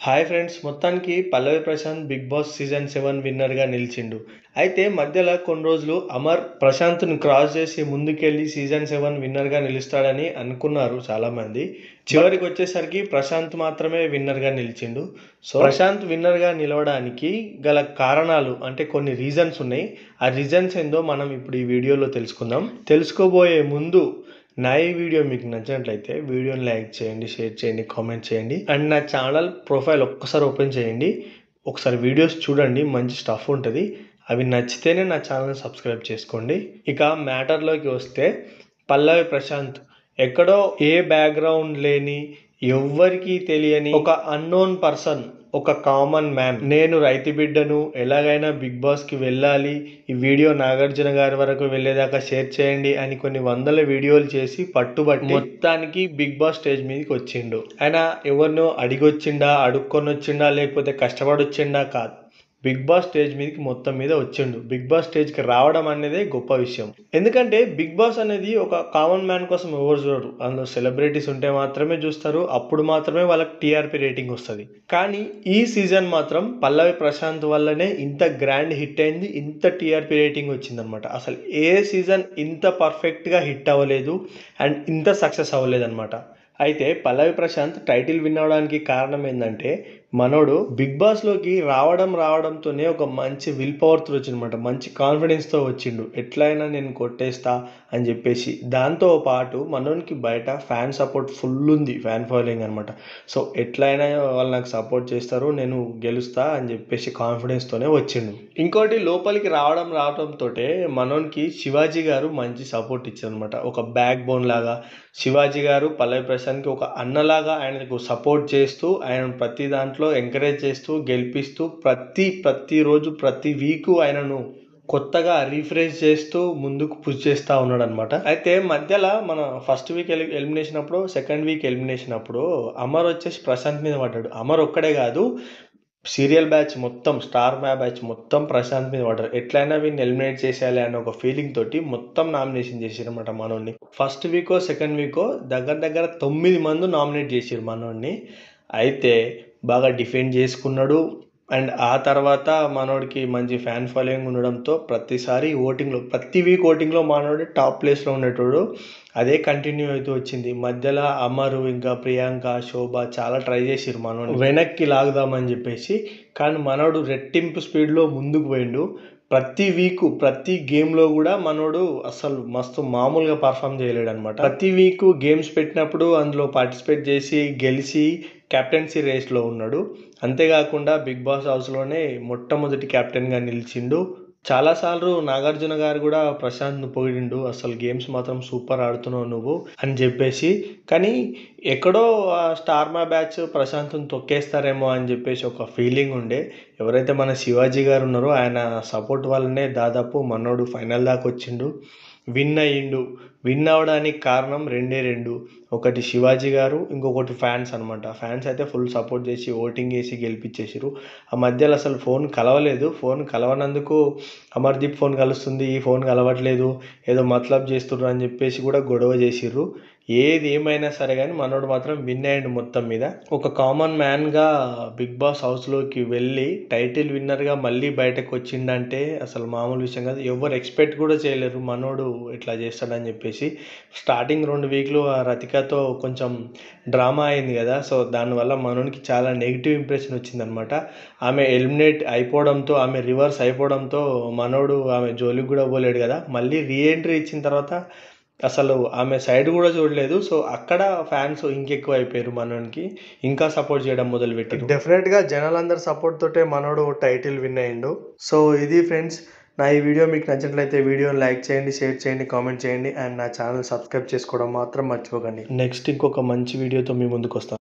hi friends మొత్తానికి Pallavi Prashanth Bigg Boss season seven విన్నర్గా నిలిచిండు అయితే మధ్యలో కొన్ని రోజులు అమర్ ప్రశాంత్ను క్రాస్ చేసి ముందుకెళ్ళి సీజన్ సెవెన్ విన్నర్గా నిలుస్తాడని అనుకున్నారు చాలామంది చివరికి వచ్చేసరికి ప్రశాంత్ మాత్రమే విన్నర్గా నిలిచిండు సో ప్రశాంత్ విన్నర్గా నిలవడానికి గల కారణాలు అంటే కొన్ని రీజన్స్ ఉన్నాయి ఆ రీజన్స్ ఏందో మనం ఇప్పుడు ఈ వీడియోలో తెలుసుకుందాం తెలుసుకోబోయే ముందు నా ఈ వీడియో మీకు నచ్చినట్లయితే వీడియోని లైక్ చేయండి షేర్ చేయండి కామెంట్ చేయండి అండ్ నా ఛానల్ ప్రొఫైల్ ఒక్కసారి ఓపెన్ చేయండి ఒకసారి వీడియోస్ చూడండి మంచి స్టఫ్ ఉంటుంది అవి నచ్చితేనే నా ఛానల్ సబ్స్క్రైబ్ చేసుకోండి ఇక మ్యాటర్లోకి వస్తే పల్లవి ప్రశాంత్ ఎక్కడో ఏ బ్యాక్గ్రౌండ్ లేని ఎవ్వరికీ తెలియని ఒక అన్నోన్ పర్సన్ ఒక కామన్ మ్యాన్ నేను రైతు బిడ్డను ఎలాగైనా బిగ్ బాస్కి వెళ్ళాలి ఈ వీడియో నాగార్జున గారి వరకు వెళ్ళేదాకా షేర్ చేయండి అని కొన్ని వందల వీడియోలు చేసి పట్టుబట్టి మొత్తానికి బిగ్ బాస్ స్టేజ్ మీదకి వచ్చిండు ఆయన ఎవరినో అడిగి వచ్చిండా అడుక్కొని వచ్చిండా లేకపోతే కష్టపడి వచ్చిండా కాదు బిగ్ బాస్ స్టేజ్ మీదకి మొత్తం మీద వచ్చిండు బిగ్ బాస్ స్టేజ్కి రావడం అనేదే గొప్ప విషయం ఎందుకంటే బిగ్ బాస్ అనేది ఒక కామన్ మ్యాన్ కోసం ఎవరు చూడరు అందులో సెలబ్రిటీస్ ఉంటే మాత్రమే చూస్తారు అప్పుడు మాత్రమే వాళ్ళకి టీఆర్పీ రేటింగ్ వస్తుంది కానీ ఈ సీజన్ మాత్రం పల్లవి ప్రశాంత్ వల్లనే ఇంత గ్రాండ్ హిట్ అయింది ఇంత టీఆర్పీ రేటింగ్ వచ్చిందనమాట అసలు ఏ సీజన్ ఇంత పర్ఫెక్ట్గా హిట్ అవ్వలేదు అండ్ ఇంత సక్సెస్ అవ్వలేదు అనమాట అయితే పల్లవి ప్రశాంత్ టైటిల్ విన్ అవడానికి కారణం ఏంటంటే మనోడు బిగ్ బాస్లోకి రావడం రావడంతోనే ఒక మంచి విల్ పవర్తో వచ్చిందనమాట మంచి కాన్ఫిడెన్స్తో వచ్చిండు ఎట్లయినా నేను కొట్టేస్తా అని చెప్పేసి దాంతో పాటు మనోనికి బయట ఫ్యాన్ సపోర్ట్ ఫుల్ ఉంది ఫ్యాన్ ఫాలోయింగ్ అనమాట సో ఎట్లయినా వాళ్ళు నాకు సపోర్ట్ చేస్తారు నేను గెలుస్తా అని చెప్పేసి కాన్ఫిడెన్స్తోనే వచ్చిండు ఇంకోటి లోపలికి రావడం రావడంతో మనోనికి శివాజీ గారు మంచి సపోర్ట్ ఇచ్చారనమాట ఒక బ్యాక్ బోన్ లాగా శివాజీ గారు పల్లవి ప్రశాంత్కి ఒక అన్నలాగా ఆయనకు సపోర్ట్ చేస్తూ ఆయన ప్రతి దాంట్లో ఎంకరేజ్ చేస్తూ గెలిపిస్తూ ప్రతి ప్రతిరోజు ప్రతి వీకు ఆయనను కొత్తగా రీఫ్రెష్ చేస్తూ ముందుకు పుష్ చేస్తూ ఉన్నాడు అనమాట అయితే మధ్యలో మన ఫస్ట్ వీక్ ఎలి ఎలిమినేషన్ అప్పుడు సెకండ్ వీక్ ఎలిమినేషన్ అప్పుడు అమర్ వచ్చేసి ప్రశాంత్ మీద పడ్డాడు అమర్ ఒక్కడే కాదు సీరియల్ బ్యాచ్ మొత్తం స్టార్ మ్యా బ్యాచ్ మొత్తం ప్రశాంత్ మీద పడ్డారు ఎట్లయినా వీడిని ఎలిమినేట్ చేసేయాలి అనే ఒక ఫీలింగ్ తోటి మొత్తం నామినేషన్ చేసారు అనమాట మనోడిని ఫస్ట్ వీకో సెకండ్ వీకో దగ్గర దగ్గర తొమ్మిది మంది నామినేట్ చేసారు మనోడిని అయితే బాగా డిఫెండ్ చేసుకున్నాడు అండ్ ఆ తర్వాత మనోడికి మంచి ఫ్యాన్ ఫాలోయింగ్ ఉండడంతో ప్రతిసారి ఓటింగ్లో ప్రతి వీక్ ఓటింగ్లో మనోడు టాప్ ప్లేస్లో ఉండేటోడు అదే కంటిన్యూ అవుతూ వచ్చింది మధ్యలో అమరు ఇంకా ప్రియాంక శోభ చాలా ట్రై చేసిరు మనోడు వెనక్కి లాగుదామని చెప్పేసి కానీ మనోడు రెట్టింపు స్పీడ్లో ముందుకు పోయిండు ప్రతి వీక్ ప్రతి గేమ్లో కూడా మనోడు అసలు మస్తు మామూలుగా పర్ఫామ్ చేయలేడు అనమాట ప్రతి వీక్ గేమ్స్ పెట్టినప్పుడు అందులో పార్టిసిపేట్ చేసి గెలిచి కెప్టెన్సీ రేస్లో ఉన్నాడు అంతేకాకుండా బిగ్ బాస్ హౌస్లోనే మొట్టమొదటి కెప్టెన్గా నిలిచిండు చాలాసార్లు నాగార్జున గారు కూడా ప్రశాంత్ను పొగిడిండు అసలు గేమ్స్ మాత్రం సూపర్ ఆడుతున్నావు నువ్వు అని చెప్పేసి కానీ ఎక్కడో స్టార్ మా బ్యాచ్ ప్రశాంత్ను తొక్కేస్తారేమో అని చెప్పేసి ఒక ఫీలింగ్ ఉండే ఎవరైతే మన శివాజీ గారు ఉన్నారో ఆయన సపోర్ట్ వల్లనే దాదాపు మనోడు ఫైనల్ దాకా వచ్చిండు విన్ అయ్యిండు విన్ అవ్వడానికి కారణం రెండే రెండు ఒకటి శివాజీ గారు ఇంకొకటి ఫ్యాన్స్ అనమాట ఫ్యాన్స్ అయితే ఫుల్ సపోర్ట్ చేసి ఓటింగ్ వేసి గెలిపించేసారు ఆ మధ్యలో అసలు ఫోన్ కలవలేదు ఫోన్ కలవనందుకు అమర్దీప్ ఫోన్ కలుస్తుంది ఈ ఫోన్ కలవట్లేదు ఏదో మతలబ్ చేస్తున్నారు అని చెప్పేసి కూడా గొడవ చేసిర్రు ఏది ఏమైనా సరే కానీ మనోడు మాత్రం విన్ అయ్యండు మొత్తం మీద ఒక కామన్ మ్యాన్గా బిగ్ బాస్ హౌస్లోకి వెళ్ళి టైటిల్ విన్నర్గా మళ్ళీ బయటకు వచ్చిండంటే అసలు మామూలు విషయం కాదు ఎవరు ఎక్స్పెక్ట్ కూడా చేయలేరు మనోడు ఇట్లా చేస్తాడని చెప్పేసి స్టార్టింగ్ రెండు వీక్లు ఆ రతికతో కొంచెం డ్రామా అయింది కదా సో దానివల్ల మనోనికి చాలా నెగిటివ్ ఇంప్రెషన్ వచ్చిందనమాట ఆమె ఎలిమినేట్ అయిపోవడంతో ఆమె రివర్స్ అయిపోవడంతో మనోడు ఆమె జోలికి కూడా పోలేడు కదా మళ్ళీ రీఎంట్రీ ఇచ్చిన తర్వాత అసలు ఆమె సైడ్ కూడా చూడలేదు సో అక్కడ ఫ్యాన్స్ ఇంకెక్కువ అయిపోయారు మనోనికి ఇంకా సపోర్ట్ చేయడం మొదలు పెట్టారు డెఫినెట్గా జనాలందరి సపోర్ట్ తోటే మనోడు టైటిల్ విన్ అయ్యిండు సో ఇది ఫ్రెండ్స్ నా ఈ వీడియో మీకు నచ్చినట్లయితే వీడియోని లైక్ చేయండి షేర్ చేయండి కామెంట్ చేయండి అండ్ నా ఛానల్ సబ్స్క్రైబ్ చేసుకోవడం మాత్రం మర్చిపోకండి నెక్స్ట్ ఇంకొక మంచి వీడియోతో మీ ముందుకు వస్తాను